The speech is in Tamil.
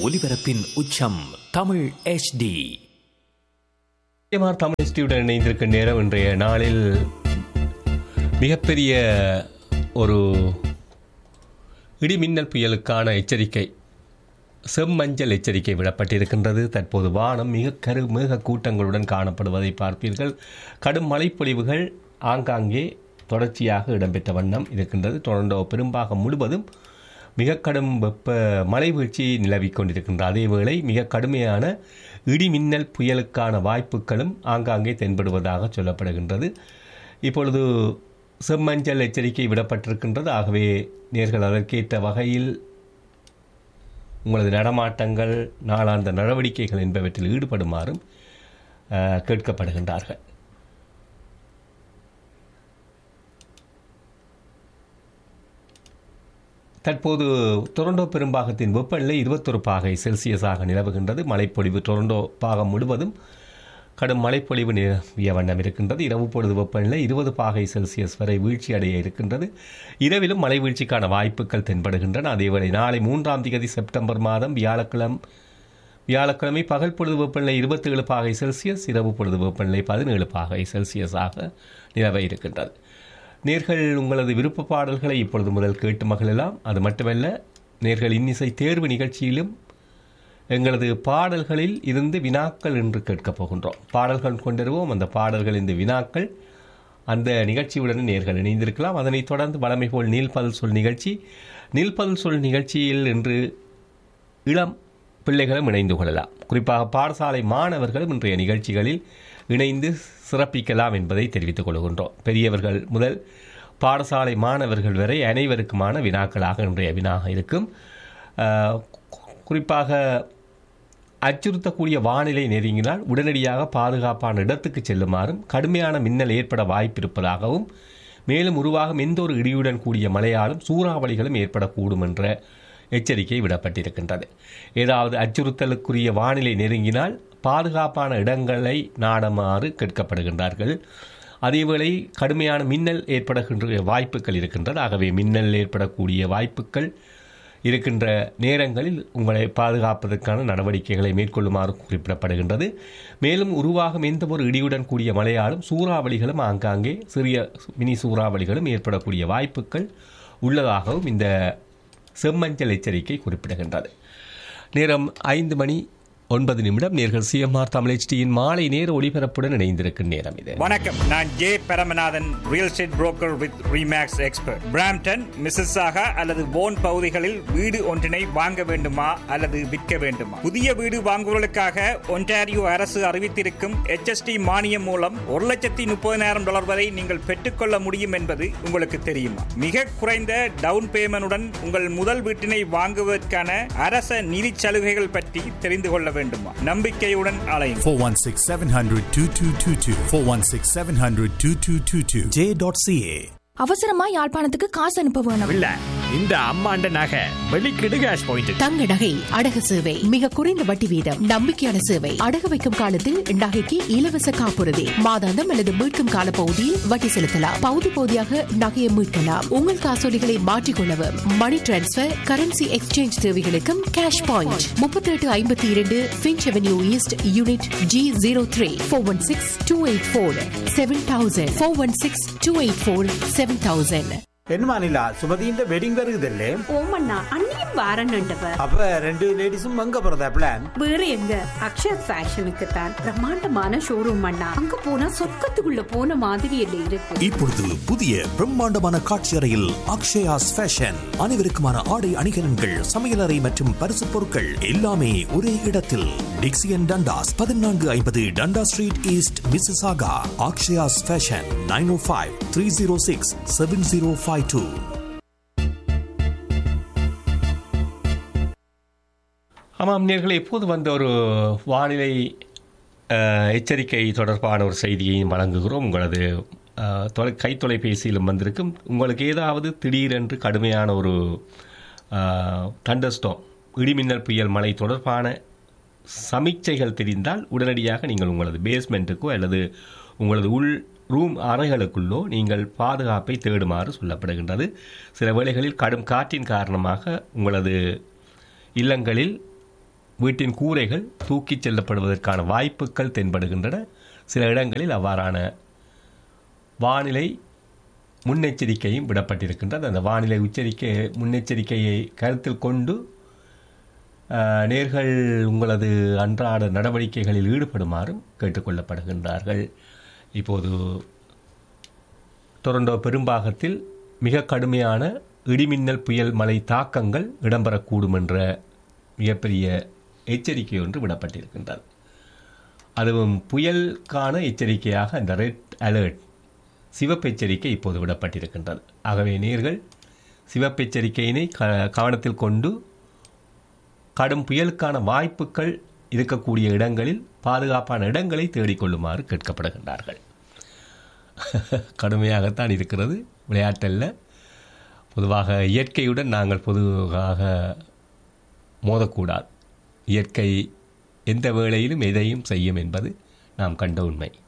ஒலிபரப்பின் உச்சம் தமிழ் HD ஏமார் தமிழ் ஸ்டியுடன் இணைந்திருக்கும் நேரம் இன்றைய நாளில் மிகப்பெரிய ஒரு இடிமின்னல் புயலுக்கான எச்சரிக்கை செம்மஞ்சள் எச்சரிக்கை விடப்பட்டிருக்கின்றது தற்போது வானம் மிக கரு மேக கூட்டங்களுடன் காணப்படுவதை பார்ப்பீர்கள் கடும் மழைப்பொழிவுகள் ஆங்காங்கே தொடர்ச்சியாக இடம்பெற்ற வண்ணம் இருக்கின்றது டொரண்டோ பெரும்பாகம் முழுவதும் மிக கடும் வெப்ப மழை வீழ்ச்சி நிலவிக் கொண்டிருக்கின்ற அதேவேளை மிக கடுமையான இடிமின்னல் புயலுக்கான வாய்ப்புகளும் ஆங்காங்கே தென்படுவதாக சொல்லப்படுகின்றது இப்பொழுது செம்மஞ்சள் எச்சரிக்கை விடப்பட்டிருக்கின்றது ஆகவே நேர்கள் அதற்கேற்ற வகையில் உங்களது நடமாட்டங்கள் நாளாந்த நடவடிக்கைகள் என்பவற்றில் ஈடுபடுமாறும் அஹ், கேட்கப்படுகின்றார்கள் தற்போது டொரண்டோ பெரும்பாகத்தின் வெப்பநிலை இருபத்தொரு பாகை செல்சியஸாக நிலவுகின்றது மழைப்பொழிவு டொரண்டோ பாகம் முழுவதும் கடும் மழைப்பொழிவு நிலவிய வண்ணம் இருக்கின்றது இரவு பொழுது வெப்பநிலை இருபது பாகை செல்சியஸ் வரை வீழ்ச்சி அடைய இருக்கின்றது இரவிலும் மழை வீழ்ச்சிக்கான வாய்ப்புகள் தென்படுகின்றன அதேவேளை நாளை மூன்றாம் தேதி செப்டம்பர் மாதம் வியாழக்கிழமை வியாழக்கிழமை பகல் பொழுது வெப்பநிலை இருபத்தி ஏழு பாகை செல்சியஸ் இரவு பொழுது வெப்பநிலை பதினேழு பாகை செல்சியஸாக நிலவ இருக்கின்றது நேர்கள் உங்களது விருப்ப பாடல்களை இப்பொழுது முதல் கேட்டு மகிழலாம் அது மட்டுமல்ல நேர்கள் இன்னிசை தேர்வு நிகழ்ச்சியிலும் எங்களது பாடல்களில் இருந்து வினாக்கள் என்று கேட்கப் போகின்றோம் பாடல்கள் கொண்டிருவோம் அந்த பாடல்கள் இந்த வினாக்கள் அந்த நிகழ்ச்சியுடன் நேர்கள் இணைந்திருக்கலாம் அதனைத் தொடர்ந்து வளமை போல் நீல்பல் சொல் நிகழ்ச்சி நீல்பல் சொல் நிகழ்ச்சியில் இன்று இளம் பிள்ளைகளும் இணைந்து கொள்ளலாம் குறிப்பாக பாடசாலை மாணவர்களும் இன்றைய நிகழ்ச்சிகளில் இணைந்து சிறப்பிக்கலாம் என்பதை தெரிவித்துக் கொள்கின்றோம் பெரியவர்கள் முதல் பாடசாலை மாணவர்கள் வரை அனைவருக்குமான வினாக்களாக இன்றைய வினாக இருக்கும் அஹ், குறிப்பாக அச்சுறுத்தக்கூடிய வானிலை நெருங்கினால் உடனடியாக பாதுகாப்பான இடத்துக்கு செல்லுமாறும் கடுமையான மின்னல் ஏற்பட வாய்ப்பிருப்பதாகவும் மேலும் உருவாகும் எந்த ஒரு இடியுடன் கூடிய மழையாலும் சூறாவளிகளும் ஏற்படக்கூடும் என்ற எச்சரிக்கை விடப்பட்டிருக்கின்றது ஏதாவது அச்சுறுத்தலுக்குரிய வானிலை நெருங்கினால் பாதுகாப்பான இடங்களை நாடுமாறு கேட்கப்படுகின்றார்கள் அதேவேளை கடுமையான மின்னல் ஏற்படுகின்ற வாய்ப்புகள் இருக்கின்றது ஆகவே மின்னல் ஏற்படக்கூடிய வாய்ப்புகள் இருக்கின்ற நேரங்களில் உங்களை பாதுகாப்பதற்கான நடவடிக்கைகளை மேற்கொள்ளுமாறு குறிப்பிடப்படுகின்றது மேலும் உருவாகும் எந்த ஒரு இடியுடன் கூடிய மழையாலும் சூறாவளிகளும் ஆங்காங்கே சிறிய மினி சூறாவளிகளும் ஏற்படக்கூடிய வாய்ப்புகள் உள்ளதாகவும் இந்த செம்மஞ்சள் எச்சரிக்கை குறிப்பிடுகின்றது நேரம் ஐந்து மணி ஒன்பது நிமிடம் நேர்கள் சிஎம்ஆர் தமிழ் HDயின் மாலை நேர ஒளிபரப்புடன் இணைந்திருக்கும் நேரம் இது வணக்கம் நான் J Paramanathan real estate broker with Remax expert Brampton Mississauga அல்லது போன் பகுதிகளில் வீடு ஒன்றினை வாங்க வேண்டுமா அல்லது விற்க வேண்டுமா புதிய வீடு வாங்குவதற்காக ஒன்டாரியோ அரசு அறிவித்திருக்கும் HST மானியம் மூலம் ஒரு லட்சத்தி முப்பதினாயிரம் டாலர் வரை நீங்கள் பெற்றுக்கொள்ள முடியும் என்பது உங்களுக்கு தெரியுமா மிக குறைந்த டவுன் பேமெண்டுடன் உங்கள் முதல் வீட்டினை வாங்குவதற்கான அரச நிதி சலுகைகள் பற்றி தெரிந்து கொள்ள வேண்டுமா நம்பிக்கையுடன் அலையும் 416 700 2222. 416 700 2222. J.ca. அவசரமா யாழ்ப்பாணத்துக்கு காசு அனுப்ப வேணும் இல்ல இந்த அம்மாண்ட நகை வெளிக்கிடு கேஷ் பாயிண்ட் தங்க நகை அடகு சேவை மிக குறைந்த வட்டி வீதம் நம்பிக்கையான சேவை அடகு வைக்கும் காலத்தில் நகைக்கு இலவச காப்புறுதி மாதாந்தம் அல்லது மீட்கும் கால பகுதியில் வட்டி செலுத்தலாம் பகுதி பகுதியாக நகையை மீட்கலாம் உங்கள் காசோலிகளை மாற்றிக்கொள்ளவும் மணி டிரான்ஸ்பர் கரன்சி எக்ஸ்சேஞ்ச் தேவைகளுக்கும் கேஷ் பாயிண்ட் முப்பத்தி எட்டு ஐம்பத்தி இரண்டு Finch avenue east unit G zero three four one six two eight four seven thousand four one six two eight four seven thousand പെണ്ണു മാനില്ല സുമതിന്റെ വെഡിങ് വരുതല്ലേ ஓமண்ணா அண்ணியும் வாரன்னுட்டவ அப்ப ரெண்டு லேடிஸும் அங்க போறதா பிளான் வேற எங்க அக்ஷயா ஃபேஷனுக்கு தான் பிரம்மாண்டமான ஷோரூம் அண்ணா அங்க போனா சொர்க்கத்துக்குள்ள போன மாதிரி இல்ல இருக்கு இப்பொழுது புதிய பிரம்மாண்டமான காட்சி அறையில் அக்ஷயாஸ் ஃபேஷன் அனைவருக்குமான ஆடை அணிகலன்கள் சமையலறை மற்றும் பரிசு பொருட்கள் எல்லாமே ஒரே இடத்தில் டிக்சியன் டண்டாஸ் பதினான்கு ஐம்பது Dundas street east Mississauga Akshaya's fashion nine O five three zero six seven zero five two ஆமாம் நேர்களே எப்போது வந்த ஒரு வானிலை அஹ், எச்சரிக்கை தொடர்பான ஒரு செய்தியையும் வழங்குகிறோம் உங்களது அஹ், தொலை கை தொலைபேசியிலும் வந்திருக்கும் உங்களுக்கு ஏதாவது திடீரென்று கடுமையான ஒரு தண்டஸ்டோம் இடிமின்னல் புயல் மழை தொடர்பான சமீட்சைகள் தெரிந்தால் உடனடியாக நீங்கள் உங்களது பேஸ்மெண்ட்டுக்கோ அல்லது உங்களது உள் ரூம் அறைகளுக்குள்ளோ நீங்கள் பாதுகாப்பை தேடுமாறு சொல்லப்படுகின்றது சில வேளைகளில் கடும் காற்றின் காரணமாக உங்களது இல்லங்களில் வீட்டின் கூரைகள் தூக்கிச் செல்லப்படுவதற்கான வாய்ப்புகள் தென்படுகின்றன சில இடங்களில் அவ்வாறான வானிலை முன்னெச்சரிக்கையும் விடப்பட்டிருக்கின்றது அந்த வானிலை உச்சரிக்கை முன்னெச்சரிக்கையை கருத்தில் கொண்டு அஹ், நேர்கள் உங்களது அன்றாட நடவடிக்கைகளில் ஈடுபடுமாறும் கேட்டுக்கொள்ளப்படுகின்றார்கள் இப்போது டொரண்டோ பெரும்பாகத்தில் மிக கடுமையான இடிமின்னல் புயல் மழை தாக்கங்கள் இடம்பெறக்கூடும் என்ற மிகப்பெரிய எச்சரிக்கை ஒன்று விடப்பட்டிருக்கின்றது அதுவும் புயலுக்கான எச்சரிக்கையாக அந்த ரெட் அலர்ட் சிவப்பு எச்சரிக்கை இப்போது விடப்பட்டிருக்கின்றது ஆகவே நேர்கள் சிவப்பு எச்சரிக்கையினை க கவனத்தில் கொண்டு கடும் புயலுக்கான வாய்ப்புகள் இருக்கக்கூடிய இடங்களில் பாதுகாப்பான இடங்களை தேடிக்கொள்ளுமாறு கேட்கப்படுகின்றார்கள் கடுமையாகத்தான் இருக்கிறது விளையாட்டல்ல பொதுவாக இயற்கையுடன் நாங்கள் பொதுவாக மோதக்கூடாது இயற்கை எந்த வேளையிலும் எதையும் செய்யும் என்பது நாம் கண்ட உண்மை